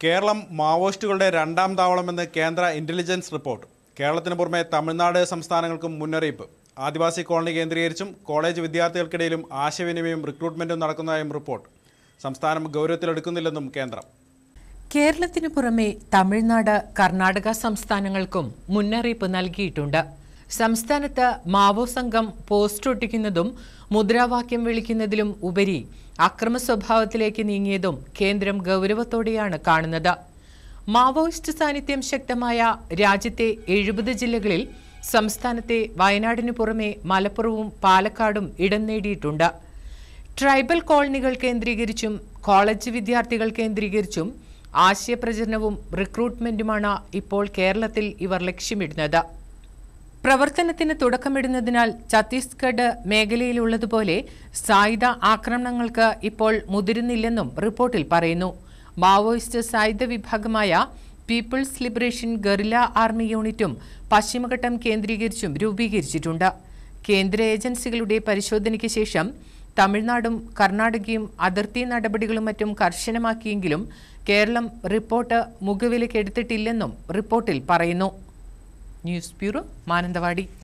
കേരളം മാവോയിസ്റ്റുകളുടെ രണ്ടാം താവളമെന്ന് കേന്ദ്ര intelligence report കേരളത്തിന് പുറമെ തമിഴ്നാട് സംസ്ഥാനങ്ങൾക്കും മുന്നറിയിപ്പ് ആദിവാസി കോളനി കേന്ദ്രീകരിച്ചും കോളേജ് വിദ്യാർത്ഥികൾക്കിടയിലും ആശയവിനിമയവും റിക്രൂട്ട്മെന്റും നടക്കുന്നതായും റിപ്പോർട്ട് സംസ്ഥാനം ഗൗരവത്തിലെടുക്കുന്നില്ലെന്നും കേന്ദ്രം കേരളത്തിനു പുറമെ തമിഴ്നാട് കർണാടക സംസ്ഥാനങ്ങൾക്കും മുന്നറിയിപ്പ് നൽകിയിട്ടുണ്ട് സംസ്ഥാനത്ത് മാവോ സംഘം പോസ്റ്റ് ഒട്ടിക്കുന്നതും മുദ്രാവാക്യം വിളിക്കുന്നതിലും ഉപരി അക്രമ സ്വഭാവത്തിലേക്ക് നീങ്ങിയതും കേന്ദ്രം ഗൗരവത്തോടെയാണ് കാണുന്നത് മാവോയിസ്റ്റ് സാന്നിധ്യം ശക്തമായ രാജ്യത്തെ എഴുപത് ജില്ലകളിൽ സംസ്ഥാനത്തെ വയനാടിനു പുറമെ മലപ്പുറവും പാലക്കാടും ഇടം നേടിയിട്ടുണ്ട് ട്രൈബൽ കോളനികൾ കേന്ദ്രീകരിച്ചും കോളേജ് വിദ്യാർത്ഥികൾ കേന്ദ്രീകരിച്ചും ആശയപ്രചരണവും റിക്രൂട്ട്മെന്റുമാണ് ഇപ്പോൾ കേരളത്തിൽ ഇവർ ലക്ഷ്യമിടുന്നത് പ്രവർത്തനത്തിന് തുടക്കമിടുന്നതിനാൽ ഛത്തീസ്ഗഡ് മേഖലയിലുള്ളതുപോലെ സായുധ ആക്രമണങ്ങൾക്ക് ഇപ്പോൾ മുതിരുന്നില്ലെന്നും റിപ്പോർട്ടിൽ പറയുന്നു മാവോയിസ്റ്റ് സായുധ വിഭാഗമായ പീപ്പിൾസ് ലിബറേഷൻ ഗറില്ല ആർമി യൂണിറ്റും പശ്ചിമഘട്ടം കേന്ദ്രീകരിച്ചും രൂപീകരിച്ചിട്ടുണ്ട് കേന്ദ്ര ഏജൻസികളുടെ പരിശോധനയ്ക്ക് ശേഷം തമിഴ്നാടും കർണാടകയും അതിർത്തി നടപടികളും മറ്റും കർശനമാക്കിയെങ്കിലും കേരളം റിപ്പോർട്ട് മുഖവിലക്കെടുത്തിട്ടില്ലെന്നും റിപ്പോർട്ടിൽ പറയുന്നു ന്യൂസ് ബ്യൂറോ മാനന്തവാടി